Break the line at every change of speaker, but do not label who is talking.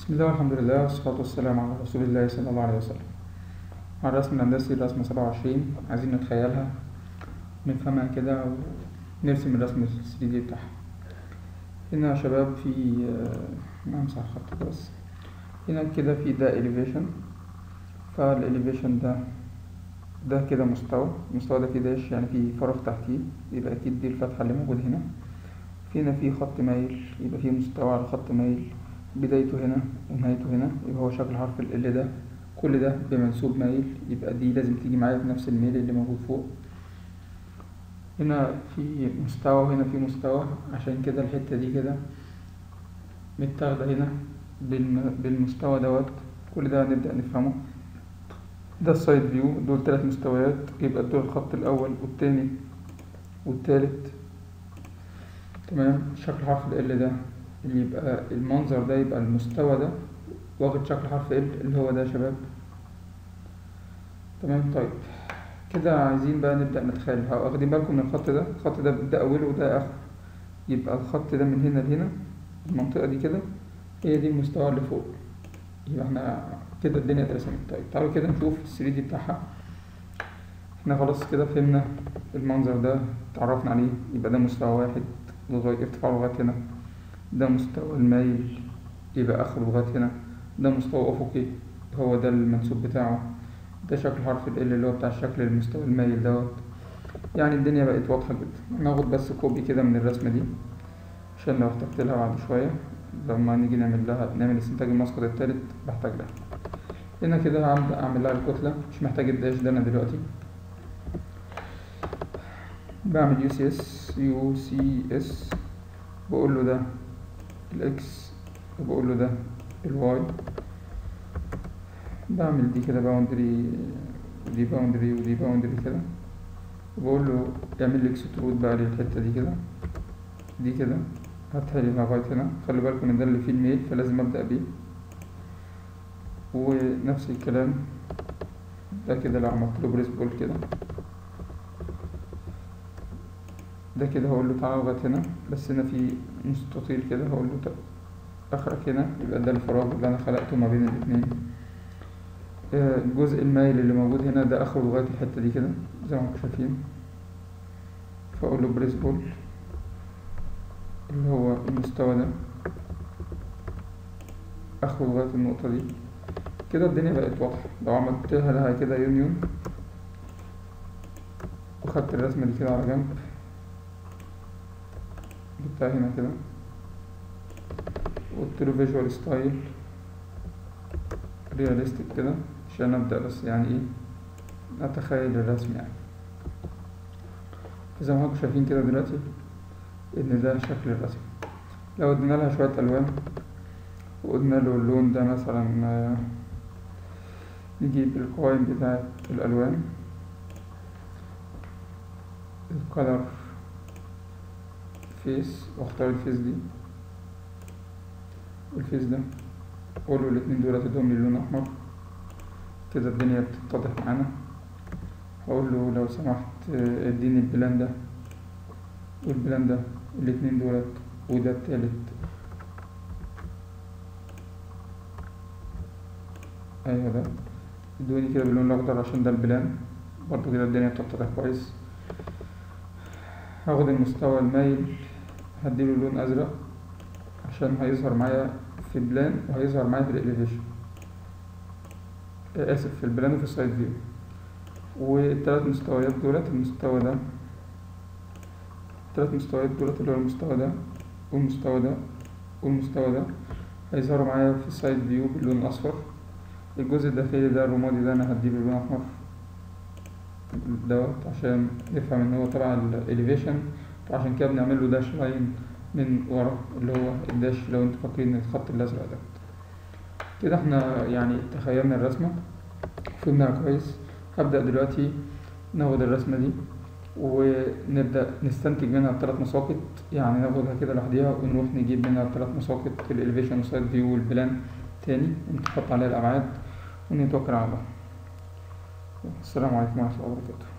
بسم الله والحمد لله والصلاة والسلام على رسول الله صلى الله عليه وسلم على الرسم الهندسي رسمة سبعة وعشرين عايزين نتخيلها نفهمها كده ونرسم الرسم الثري دي بتاعها هنا يا شباب في آه، نمسح الخط بس هنا كده في ده elevation فالإليفيشن ده ده كده مستوى المستوى ده فيه داش يعني فيه فراغ تحتيه يبقى أكيد دي الفتحة اللي موجودة هنا في هنا في خط مايل يبقى في مستوى على خط مايل بدايته هنا ونهايته هنا يبقى هو شكل حرف ال ده كل ده بمنسوب مايل يبقى دي لازم تيجي معايا بنفس الميل اللي موجود فوق هنا في مستوى وهنا في مستوى عشان كده الحتة دي كده متاخدة هنا بالم- بالمستوى دوت كل ده هنبدأ نفهمه ده السايد فيو دول تلات مستويات يبقى دول الخط الأول والتاني والتالت تمام شكل حرف ال ده اللي يبقى المنظر ده يبقى المستوى ده واخد شكل حرف ال اللي هو ده يا شباب تمام طيب كده عايزين بقى نبدأ نتخيل ها، واخدين بالكم من الخط ده الخط ده ده أوله وده آخره يبقى الخط ده من هنا لهنا المنطقة دي كده هي دي المستوى اللي فوق يبقى احنا كده الدنيا اترسمت طيب تعالوا كده نشوف الثري دي بتاعها احنا خلاص كده فهمنا المنظر ده اتعرفنا عليه يبقى ده مستوى واحد لغاية ارتفاعه لغاية هنا ده مستوى المايل يبقى آخره لغاية هنا ده مستوى أفقي هو ده المنسوب بتاعه ده شكل حرف ال اللي هو بتاع الشكل المستوى المايل دوت يعني الدنيا بقت واضحة جدا ناخد بس كوبي كده من الرسمة دي عشان لو احتجت لها بعد شوية لما نيجي نعمل لها نعمل استنتاج المسقط التالت بحتاج لها هنا كده هبدأ أعمل لها الكتلة مش محتاج الداش ده أنا دلوقتي بعمل يو سي اس يو سي اس بقول له ده الاكس وبقول له ده الواي بعمل دي كده باوندري ودي باوندري ودي باوندري كده وبقول له اعمل لي اكسترود بقى للحتة دي كده دي كده هاتها لي لغاية هنا خلي بالكم ان ده اللي فيه الميل فلازم ابدأ بيه ونفس الكلام ده كده لو عملت له بريس بول كده ده كده هقول له تعالى لغاية هنا بس هنا في مستطيل كده هقول له طب اخرك هنا يبقى ده الفراغ اللي انا خلقته ما بين الاتنين آه، الجزء المايل اللي موجود هنا ده اخره لغاية الحتة دي كده زي ما انتم شايفين فاقول له بريس بول اللي هو المستوى ده اخره لغاية النقطة دي كده الدنيا بقت واضحة لو عملت لها كده يونيون وخدت الرسمة دي كده على جنب جبتها هنا كده وقلت له فيجوال ستايل رياليستيك كده عشان ابدأ بس يعني ايه اتخيل الرسم يعني زي ما انتم شايفين كده دلوقتي ان ده شكل الرسم لو ادينا لها شوية الوان وقلنا له اللون ده مثلا آه، نجيب القوائم بتاعة الالوان الكالر فيس واختار الفيس دي والفيس ده اقول له الاتنين دول اديهم لي لون احمر كده الدنيا بتتضح معانا هقول له لو سمحت آه، اديني البلان ده والبلان ده الاتنين دولت وده التالت ايوه ده ادوني كده باللون الاخضر عشان ده البلان برضو كده الدنيا بتتضح كويس هاخد المستوى المايل هديله لون ازرق عشان هيظهر معايا في بلان وهيظهر معايا في الاليفيشن آه، اسف في البلان وفي السايد فيو والتلات مستويات دولت المستوى ده التلات مستويات دولت اللي هو المستوى ده والمستوى ده والمستوى ده هيظهروا معايا في السايد فيو باللون الأصفر الجزء الداخلي ده الرمادي ده أنا هديله لون أحمر دوت عشان نفهم إن هو تبع الإليفيشن وعشان كده بنعمل له داش لاين من ورا اللي هو الداش لو انتوا فاكرين الخط الأزرق ده كده احنا يعني تخيلنا الرسمة فهمناها كويس هبدأ دلوقتي ناخد الرسمة دي ونبدأ نستنتج منها الثلاث مساقط يعني ناخدها كده لوحديها ونروح نجيب منها الثلاث مساقط الإليفيشن والسايد فيو والبلان تاني ونحط عليها الأبعاد ونتوكل على الله السلام عليكم ورحمة الله وبركاته